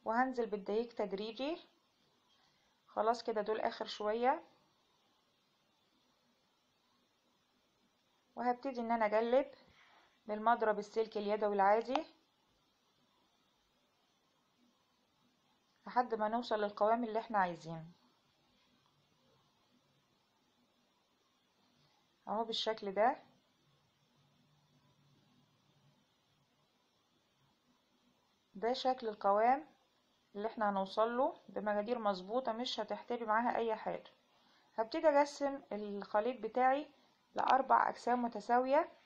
وهنزل بالدقيق تدريجي خلاص كده دول اخر شوية وهبتدي ان انا اقلب بالمضرب السلك اليدوي العادي لحد ما نوصل للقوام اللي احنا عايزينه اهو بالشكل ده ده شكل القوام اللي احنا هنوصل له بمقادير مظبوطة مش هتحتاجي معاها اي حاجة هبتدي اقسم الخليط بتاعي لاربع اجسام متساوية